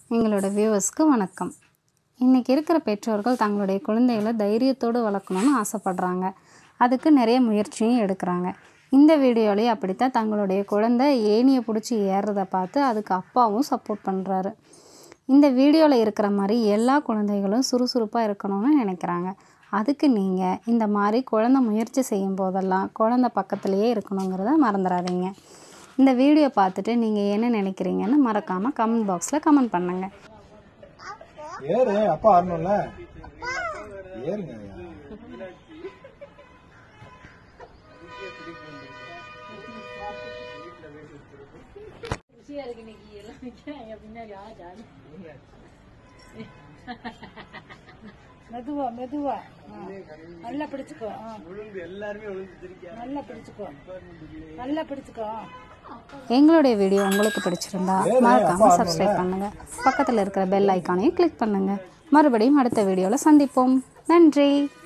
எங்களோட வியூவர்ஸ்க்கு வணக்கம் இன்றைக்கி இருக்கிற பெற்றோர்கள் தங்களுடைய குழந்தைகளை தைரியத்தோடு வளர்க்கணும்னு ஆசைப்படுறாங்க அதுக்கு நிறைய முயற்சியும் எடுக்கிறாங்க இந்த வீடியோலேயே அப்படித்தான் தங்களுடைய குழந்தை ஏணியை பிடிச்சி ஏறுறதை பார்த்து அதுக்கு அப்பாவும் சப்போர்ட் பண்ணுறாரு இந்த வீடியோவில் இருக்கிற மாதிரி எல்லா குழந்தைகளும் சுறுசுறுப்பாக இருக்கணும்னு நினைக்கிறாங்க அதுக்கு நீங்கள் இந்த மாதிரி குழந்தை முயற்சி செய்யும் போதெல்லாம் குழந்தை பக்கத்துலேயே இருக்கணுங்கிறத மறந்துடாதீங்க இந்த வீடியோ பார்த்துட்டு நீங்கள் என்ன நினைக்கிறீங்கன்னு மறக்காமல் கமெண்ட் பாக்ஸில் கமெண்ட் பண்ணுங்கள் ஏறு அப்பா வரணும்ல ஏறுங்க மெதுவா மெதுவா ஆ. நல்லா பிடிச்சுக்கோ ஆ. நல்லா பிடிச்சுக்கோ நல்லா பிடிச்சுக்கோ ஆ. எங்களுடைய வீடியோ உங்களுக்கு பிடிச்சிருந்தா மறக்காமல் சப்ஸ்கிரைப் பண்ணுங்கள் பக்கத்தில் இருக்கிற பெல் ஐக்கானையும் கிளிக் பண்ணுங்கள் மறுபடியும் அடுத்த வீடியோவில் சந்திப்போம் நன்றி